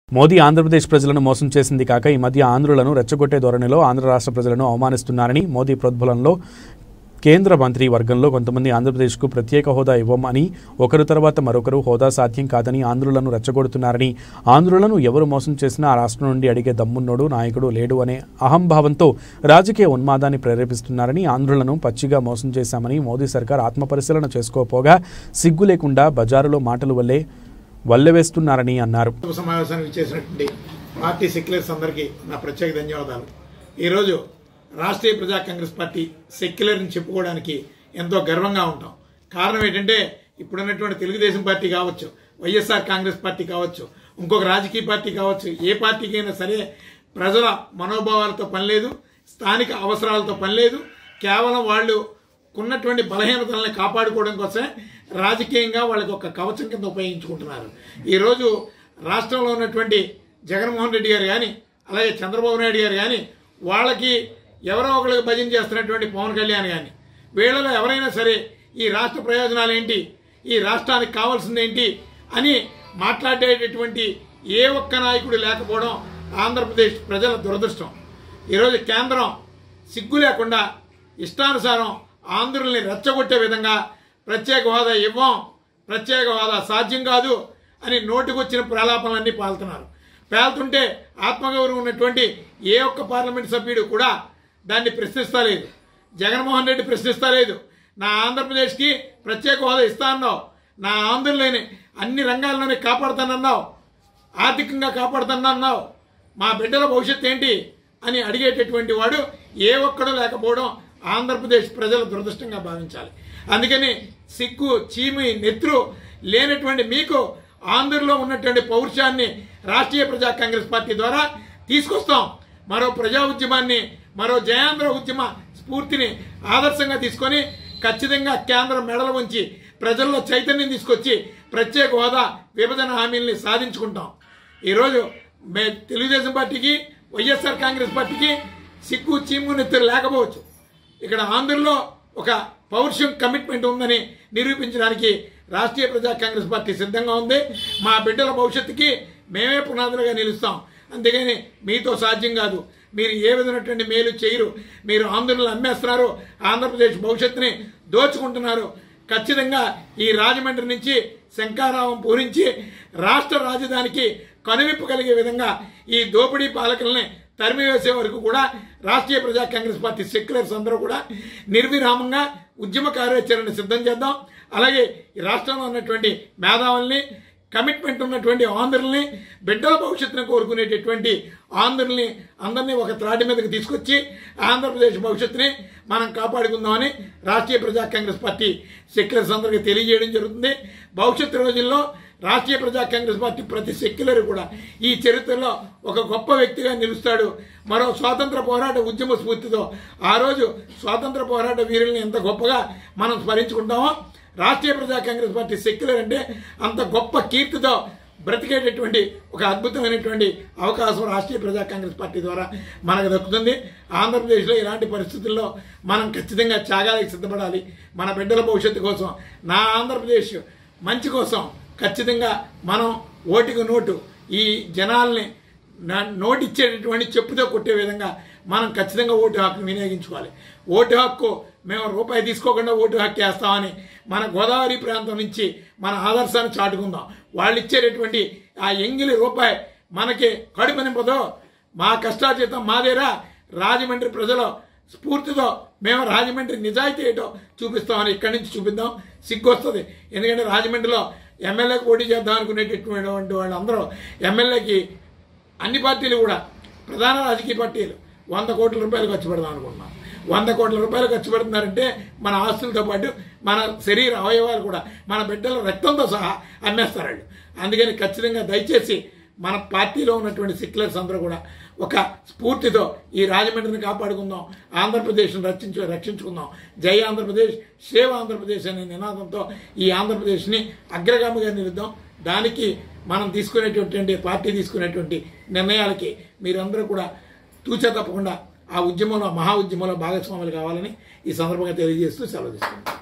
మోదీ ఆంధ్రప్రదేశ్ ప్రజలను మోసం చేసింది కాక ఈ మధ్య ఆంధ్రులను రెచ్చగొట్టే ధోరణిలో ఆంధ్ర రాష్ట్ర ప్రజలను అవమానిస్తున్నారని మోదీ ప్రోద్బలంలో కేంద్ర మంత్రి వర్గంలో కొంతమంది ఆంధ్రప్రదేశ్కు ప్రత్యేక హోదా ఇవ్వమని ఒకరు తర్వాత మరొకరు హోదా సాధ్యం కాదని ఆంధ్రులను రెచ్చగొడుతున్నారని ఆంధ్రులను ఎవరు మోసం చేసినా ఆ రాష్ట్రం నుండి అడిగే దమ్మున్నోడు నాయకుడు లేడు అనే అహంభావంతో రాజకీయ ఉన్మాదాన్ని ప్రేరేపిస్తున్నారని ఆంధ్రులను పచ్చిగా మోసం చేశామని మోదీ సర్కార్ ఆత్మపరిశీలన చేసుకోపోగా సిగ్గు లేకుండా బజారులో మాటలు వల్లే వల్లెవేస్తున్నారని అన్నారు శుభ సమావేశానికి చేసినటువంటి పార్టీ సెక్యులర్స్ అందరికీ నా ప్రత్యేక ధన్యవాదాలు ఈరోజు రాష్ట్రీయ ప్రజా కాంగ్రెస్ పార్టీ సెక్యులర్ అని చెప్పుకోవడానికి ఎంతో గర్వంగా ఉంటాం కారణం ఏంటంటే ఇప్పుడున్నటువంటి తెలుగుదేశం పార్టీ కావచ్చు వైఎస్ఆర్ కాంగ్రెస్ పార్టీ కావచ్చు ఇంకొక రాజకీయ పార్టీ కావచ్చు ఏ పార్టీకైనా సరే ప్రజల మనోభావాలతో పని లేదు స్థానిక అవసరాలతో పని లేదు కేవలం వాళ్ళు ఉన్నటువంటి బలహీనతల్ని కాపాడుకోవడం కోసమే రాజకీయంగా వాళ్ళకి ఒక కవచం కింద ఉపయోగించుకుంటున్నారు ఈరోజు రాష్ట్రంలో ఉన్నటువంటి జగన్మోహన్ రెడ్డి గారు కానీ అలాగే చంద్రబాబు నాయుడు గారు కానీ వాళ్ళకి ఎవరో ఒకరికి భజన చేస్తున్నటువంటి పవన్ కళ్యాణ్ కానీ వీళ్ళలో ఎవరైనా సరే ఈ రాష్ట్ర ప్రయోజనాలు ఏంటి ఈ రాష్ట్రానికి కావాల్సింది ఏంటి అని మాట్లాడేటటువంటి ఏ ఒక్క నాయకుడు లేకపోవడం ఆంధ్రప్రదేశ్ ప్రజల దురదృష్టం ఈరోజు కేంద్రం సిగ్గు లేకుండా ఇష్టానుసారం ఆంధ్రుల్ని రెచ్చగొట్టే విధంగా ప్రత్యేక హోదా ఇవ్వం ప్రత్యేక హోదా సాధ్యం కాదు అని నోటికొచ్చిన ప్రలాపనలన్నీ పాలుతున్నారు పేలుతుంటే ఆత్మగౌరవం ఉన్నటువంటి ఏ ఒక్క పార్లమెంట్ సభ్యుడు కూడా దాన్ని ప్రశ్నిస్తలేదు జగన్మోహన్ రెడ్డి ప్రశ్నిస్తలేదు నా ఆంధ్రప్రదేశ్కి ప్రత్యేక హోదా ఇస్తా అన్నావు నా ఆంధ్రులని అన్ని రంగాల్లోనే కాపాడుతానన్నావు ఆర్థికంగా కాపాడుతానన్నావు మా బిడ్డల భవిష్యత్తు ఏంటి అని అడిగేటటువంటి వాడు ఏ ఒక్కడూ లేకపోవడం ఆంధ్రప్రదేశ్ ప్రజల దురదృష్టంగా భావించాలి అందుకని సిగ్గు చీమి నెత్రు లేనటువంటి మీకు ఆంధ్రలో ఉన్నటువంటి పౌరుషాన్ని రాష్ట్రీయ ప్రజా కాంగ్రెస్ పార్టీ ద్వారా తీసుకొస్తాం మరో ప్రజా ఉద్యమాన్ని మరో జయాంధ్ర ఉద్యమ స్ఫూర్తిని ఆదర్శంగా తీసుకొని ఖచ్చితంగా కేంద్రం మెడలు ఉంచి ప్రజల్లో చైతన్యం తీసుకొచ్చి ప్రత్యేక హోదా విభజన హామీల్ని సాధించుకుంటాం ఈరోజు మే తెలుగుదేశం పార్టీకి వైఎస్ఆర్ కాంగ్రెస్ పార్టీకి సిగ్గు చీము నెత్తురు లేకపోవచ్చు ఇక్కడ ఆంధ్రలో ఒక పౌరుషం కమిట్మెంట్ ఉందని నిరూపించడానికి రాష్ట్రీయ ప్రజా కాంగ్రెస్ పార్టీ సిద్ధంగా ఉంది మా బిడ్డల భవిష్యత్తుకి మేమే పునాదులుగా నిలుస్తాం అంతేగాని మీతో సాధ్యం కాదు మీరు ఏ విధమైనటువంటి మేలు చేయరు మీరు ఆంధ్రులను అమ్మేస్తున్నారు ఆంధ్రప్రదేశ్ భవిష్యత్తుని దోచుకుంటున్నారు ఖచ్చితంగా ఈ రాజమండ్రి నుంచి శంకారావం పూరించి రాష్ట్ర రాజధానికి కనువిప్పు కలిగే విధంగా ఈ దోపిడీ పాలకుల్ని తరిమివేసే వరకు కూడా రాష్ట్రీయ ప్రజా కాంగ్రెస్ పార్టీ సెక్యులర్స్ అందరూ కూడా నిర్విరామంగా ఉద్యమ కార్యాచరణ సిద్ధం చేద్దాం అలాగే ఈ రాష్ట్రంలో ఉన్నటువంటి మేధావుల్ని కమిట్మెంట్ ఉన్నటువంటి ఆంధ్రుల్ని బిడ్డల భవిష్యత్తును కోరుకునేటటువంటి ఆంధ్రుల్ని అందరినీ ఒక త్రాటి మీదకి తీసుకొచ్చి ఆంధ్రప్రదేశ్ భవిష్యత్తుని మనం కాపాడుకుందామని రాష్ట్రీయ ప్రజా కాంగ్రెస్ పార్టీ సెక్యులర్స్ అందరికీ తెలియజేయడం జరుగుతుంది భవిష్యత్తు రోజుల్లో రాష్ట్రీయ ప్రజా కాంగ్రెస్ పార్టీ ప్రతి సెక్యులర్ కూడా ఈ చరిత్రలో ఒక గొప్ప వ్యక్తిగా నిలుస్తాడు మరో స్వాతంత్ర పోరాట ఉద్యమ స్ఫూర్తితో ఆ రోజు స్వాతంత్ర పోరాట వీరుల్ని ఎంత గొప్పగా మనం స్మరించుకుంటామో రాష్ట్రీయ ప్రజా కాంగ్రెస్ పార్టీ సెక్యులర్ అంటే అంత గొప్ప కీర్తితో బ్రతికేటటువంటి ఒక అద్భుతమైనటువంటి అవకాశం రాష్ట్రీయ ప్రజా కాంగ్రెస్ పార్టీ ద్వారా మనకు దక్కుతుంది ఆంధ్రప్రదేశ్లో ఇలాంటి పరిస్థితుల్లో మనం ఖచ్చితంగా త్యాగాలకు సిద్ధపడాలి మన బిడ్డల భవిష్యత్తు కోసం నా ఆంధ్రప్రదేశ్ మంచి కోసం ఖచ్చితంగా మనం ఓటుకు నోటు ఈ జనాల్ని నా- నోటిచ్చేటటువంటి చెప్పుతో కొట్టే విధంగా మనం ఖచ్చితంగా ఓటు హక్కు వినియోగించుకోవాలి ఓటు హక్కు మేము రూపాయి తీసుకోకుండా ఓటు హక్కు వేస్తామని మన గోదావరి ప్రాంతం నుంచి మన ఆదర్శాన్ని చాటుకుందాం వాళ్ళు ఇచ్చేటటువంటి ఆ ఎంగిలి రూపాయి మనకి కడుపు నింపదో మా కష్టార్జితం మాదేరా రాజమండ్రి ప్రజలు స్ఫూర్తితో మేము రాజమండ్రి నిజాయితీ ఏంటో చూపిస్తామని ఇక్కడి నుంచి చూపిద్దాం సిగ్గు వస్తుంది ఎందుకంటే రాజమండ్రిలో ఎమ్మెల్యేకి పోటీ చేద్దాం అనుకునేటటువంటి వాళ్ళందరూ ఎమ్మెల్యేకి అన్ని పార్టీలు కూడా ప్రధాన రాజకీయ పార్టీలు వంద కోట్ల రూపాయలు ఖర్చు పెడదాం అనుకుంటున్నాం వంద కోట్ల రూపాయలు ఖర్చు పెడుతున్నారంటే మన ఆస్తులతో పాటు మన శరీర అవయవాలు కూడా మన బిడ్డల రక్తంతో సహా అమ్మేస్తారు వాళ్ళు అందుకని ఖచ్చితంగా దయచేసి మన పార్టీలో ఉన్నటువంటి సెక్యులర్స్ అందరూ కూడా ఒక స్ఫూర్తితో ఈ రాజమండ్రిని కాపాడుకుందాం ఆంధ్రప్రదేశ్ను రక్షించు రక్షించుకుందాం జై ఆంధ్రప్రదేశ్ సేవ ఆంధ్రప్రదేశ్ అనే నినాదంతో ఈ ఆంధ్రప్రదేశ్ని అగ్రగామిగా నిలుద్దాం దానికి మనం తీసుకునేటువంటి పార్టీ తీసుకునేటువంటి నిర్ణయాలకి మీరందరూ కూడా తూచా తప్పకుండా ఆ ఉద్యమంలో మహా ఉద్యమంలో భాగస్వాములు కావాలని ఈ సందర్భంగా తెలియజేస్తూ సెలవు తీసుకుంటాం